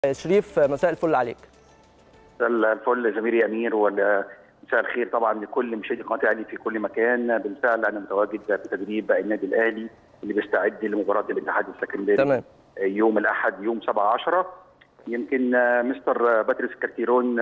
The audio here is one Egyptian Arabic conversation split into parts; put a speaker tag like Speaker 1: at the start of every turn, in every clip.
Speaker 1: شريف مساء الفل عليك
Speaker 2: مساء الفل زميلي امير ومساء الخير طبعا لكل مشاهدي قناه الاهلي في كل مكان بالفعل انا متواجد في تدريب النادي الاهلي اللي بيستعد لمباراه الاتحاد السكندري
Speaker 1: تمام
Speaker 2: يوم الاحد يوم 7 10 يمكن مستر باتريس كارتيرون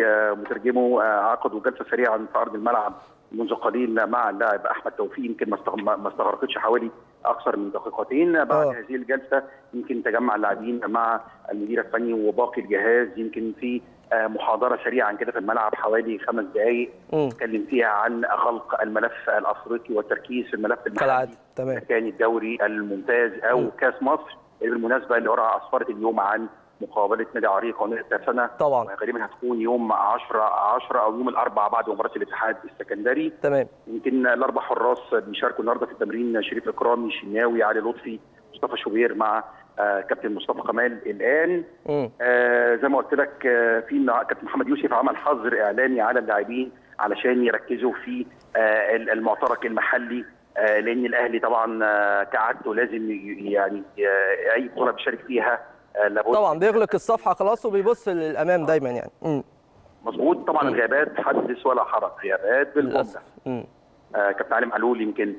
Speaker 2: ومترجمه عقدوا جلسه سريعه في ارض الملعب منذ قليل مع اللاعب احمد توفيق يمكن ما استغرقتش حوالي اكثر من دقيقتين بعد
Speaker 1: آه.
Speaker 2: هذه الجلسه يمكن تجمع اللاعبين مع المدير الفني وباقي الجهاز يمكن في آه، محاضره سريعه كده في الملعب حوالي خمس دقائق
Speaker 1: مم.
Speaker 2: اتكلم فيها عن خلق الملف الافريقي والتركيز في الملف المحلي
Speaker 1: كالعاده تمام
Speaker 2: كان الدوري الممتاز او
Speaker 1: مم.
Speaker 2: كاس مصر اللي بالمناسبه اللي قرعه اسفرت اليوم عن مقابله نادي عريق ونادي الترسانه
Speaker 1: طبعا
Speaker 2: غالبا هتكون يوم 10 10 او يوم الاربعاء بعد مباراه الاتحاد السكندري
Speaker 1: تمام
Speaker 2: يمكن الاربع حراس بيشاركوا النهارده في التمرين شريف اكرامي شناوي علي لطفي مصطفى شوبير مع آه كابتن مصطفى كمال الان
Speaker 1: مم.
Speaker 2: آه زي ما قلت لك آه في النا- كابتن محمد يوسف عمل حظر اعلامي على اللاعبين علشان يركزوا في آه المعترك المحلي آه لان الاهلي طبعا آه كعادته لازم ي- يعني آه اي بطوله بيشارك فيها آه لابد
Speaker 1: طبعا بيغلق الصفحه خلاص وبيبص للامام دايما يعني مم.
Speaker 2: مظبوط طبعا الغيابات حدث ولا حرج غيابات بالجمله
Speaker 1: للاسف مم.
Speaker 2: آه كابتن علي معلول يمكن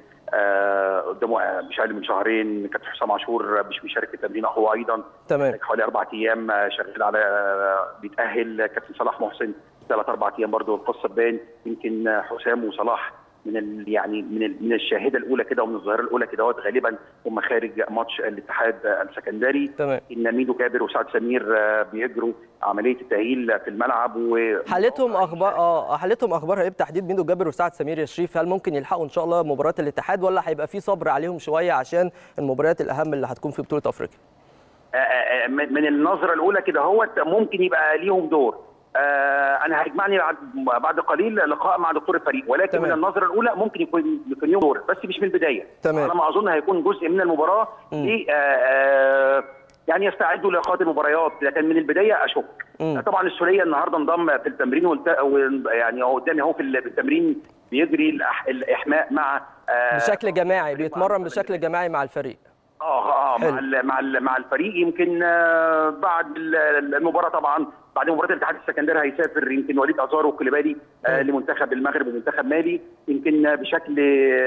Speaker 2: آه قدامه آه، مش اقل من شهرين كابتن حسام عاشور مش بيشارك في التمرين هو ايضا
Speaker 1: تمام
Speaker 2: حوالي اربع ايام آه، شغال على آه، بيتاهل كابتن صلاح محسن ثلاث اربع ايام برضه القصه تبان يمكن آه، حسام وصلاح من ال يعني من ال من الشاهده الاولى كده ومن الظاهره الاولى كده وقت غالبا هم خارج ماتش الاتحاد آه، السكندري
Speaker 1: تمام
Speaker 2: ان ميدو كابر وسعد سمير آه، بيجروا عمليه التاهيل في الملعب و
Speaker 1: حالتهم اخبار اه حالتهم اخبارها ايه بتحديد ميدو جابر وسعد سمير يا شريف هل ممكن يلحقوا ان شاء الله مباراه الاتحاد ولا هيبقى في صبر عليهم شويه عشان المباريات الاهم اللي هتكون في بطوله افريقيا
Speaker 2: آه، آه، من من النظره الاولى كده هو ممكن يبقى ليهم دور آه، انا هيجمعني بعد بعد قليل لقاء مع دكتور الفريق ولكن
Speaker 1: تمام.
Speaker 2: من النظره الاولى ممكن يكون يكون ليهم دور بس مش من البدايه
Speaker 1: تمام.
Speaker 2: على ما اظن هيكون جزء من المباراه
Speaker 1: مم.
Speaker 2: ل آه، آه، يعني يستعدوا للقاءات المباريات لكن من البدايه اشك
Speaker 1: مم.
Speaker 2: طبعا السوليه النهارده انضم في التمرين والت... وال- يعني هو قدامي اهو في ال- في التمرين بيجري الأح... الاحماء مع آه،
Speaker 1: بشكل جماعي بيتمرن بشكل جماعي مع الفريق
Speaker 2: اه اه
Speaker 1: حلو.
Speaker 2: مع ال مع ال مع الفريق يمكن آه، بعد ال- المباراه طبعا بعد مباراه الاتحاد السكندري هيسافر يمكن وليد ازارو وكليبالي آه،
Speaker 1: مم.
Speaker 2: لمنتخب المغرب ومنتخب مالي يمكن آه، بشكل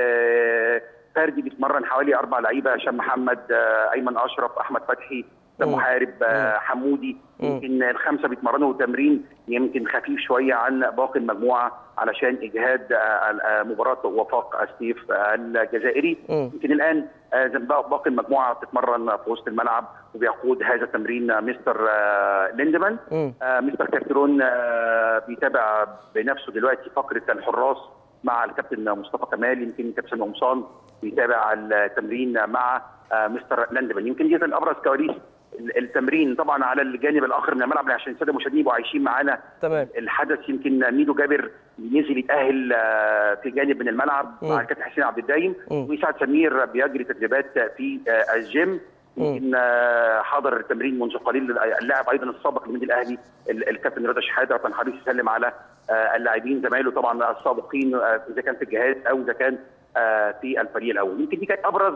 Speaker 2: آه، فردي بيتمرن حوالي اربع لعيبه هشام محمد آه، ايمن اشرف احمد فتحي
Speaker 1: مم.
Speaker 2: محارب آه، حمودي
Speaker 1: مم.
Speaker 2: يمكن الخمسه بيتمرنوا تمرين يمكن خفيف شويه عن باقي المجموعه علشان اجهاد آه، آه، مباراه وفاق ستيف آه، الجزائري
Speaker 1: مم.
Speaker 2: يمكن الان آه، زي ما باقي المجموعه بتتمرن في وسط الملعب وبيقود هذا التمرين آه، مستر آه، ليندمان
Speaker 1: مم.
Speaker 2: آه، مستر كارتيرون آه، بيتابع بنفسه دلوقتي فقره الحراس مع الكابتن مصطفى كمال يمكن كابتن قمصان بيتابع التمرين مع آه، مستر لاندمان يمكن دي كان ابرز كواليس التمرين طبعا على الجانب الاخر من الملعب عشان الساده المشاهدين يبقوا عايشين معانا
Speaker 1: تمام
Speaker 2: الحدث يمكن ميدو جابر نزل يتاهل آه، في جانب من الملعب
Speaker 1: مم.
Speaker 2: مع الكابتن حسين عبد الدايم
Speaker 1: مم.
Speaker 2: وسعد سمير بيجري تدريبات في آه، الجيم
Speaker 1: مم.
Speaker 2: يمكن آه، حضر التمرين منذ قليل اللاعب ايضا السابق للنادي الاهلي ال- الكابتن رضا شحاده كان حريص يسلم على آه، اللاعبين زمايله طبعا السابقين آه، اذا كان في الجهاز او اذا كان آه، في الفريق الاول يمكن دي كانت ابرز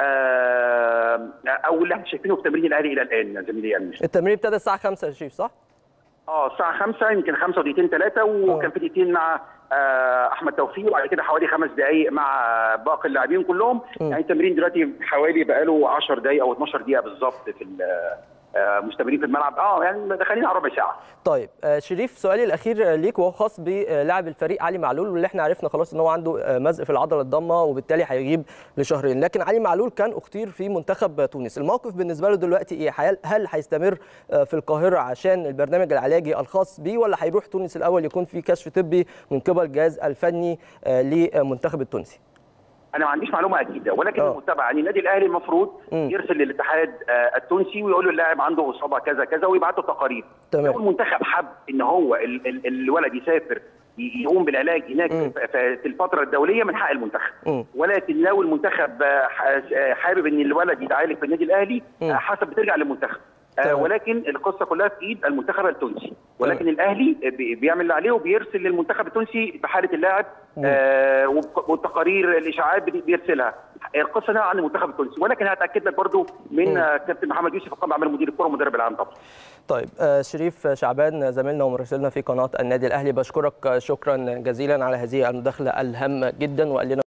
Speaker 2: آه، او اللي احنا شايفينه في تمرين الاهلي الى الان زميلي امير
Speaker 1: التمرين ابتدى الساعه 5 يا شريف صح
Speaker 2: اه الساعة 5 يمكن 5 ودقيقتين ثلاثة وكان في دقيقتين مع آه، أحمد توفيق وبعد كده حوالي خمس دقايق مع باقي اللاعبين كلهم
Speaker 1: مم.
Speaker 2: يعني التمرين دلوقتي حوالي بقاله 10 دقايق أو 12 دقيقة بالظبط في ال- آه، مستمرين في الملعب اه يعني داخلين على ربع ساعة
Speaker 1: طيب آه، شريف سؤالي الاخير ليك وهو خاص بلاعب الفريق علي معلول واللي احنا عرفنا خلاص ان هو عنده آه، مزق في العضله الضامه وبالتالي هيغيب لشهرين لكن علي معلول كان اختير في منتخب تونس الموقف بالنسبه له دلوقتي ايه هل- هل هيستمر آه، في القاهره عشان البرنامج العلاجي الخاص بيه ولا هيروح تونس الاول يكون في كشف طبي من قبل الجهاز الفني آه، للمنتخب التونسي
Speaker 2: انا ما عنديش معلومه اكيده ولكن
Speaker 1: آه.
Speaker 2: المتابعه يعني النادي الاهلي المفروض
Speaker 1: مم.
Speaker 2: يرسل للاتحاد آه، التونسي ويقول له اللاعب عنده اصابه كذا كذا ويبعت له تقارير
Speaker 1: تمام.
Speaker 2: لو المنتخب حب ان هو ال- ال- الولد يسافر ي- يقوم بالعلاج هناك
Speaker 1: مم.
Speaker 2: في- في في الفتره الدوليه من حق المنتخب
Speaker 1: مم.
Speaker 2: ولكن لو المنتخب آه، ح- آه، حابب ان الولد يتعالج في النادي الاهلي
Speaker 1: مم.
Speaker 2: آه، حسب بترجع للمنتخب آه ولكن القصه كلها في ايد المنتخب التونسي ولكن تمام. الاهلي بيعمل اللي عليه وبيرسل للمنتخب التونسي بحاله اللاعب آه والتقارير الاشاعات بيرسلها القصه هنا عن المنتخب التونسي ولكن هتاكد لك برضو من كابتن محمد يوسف القام عمل مدير الكره ومدرب العام طبعا
Speaker 1: طيب آه شريف شعبان زميلنا ومراسلنا في قناه النادي الاهلي بشكرك شكرا جزيلا على هذه المداخله الهامه جدا وقال لنا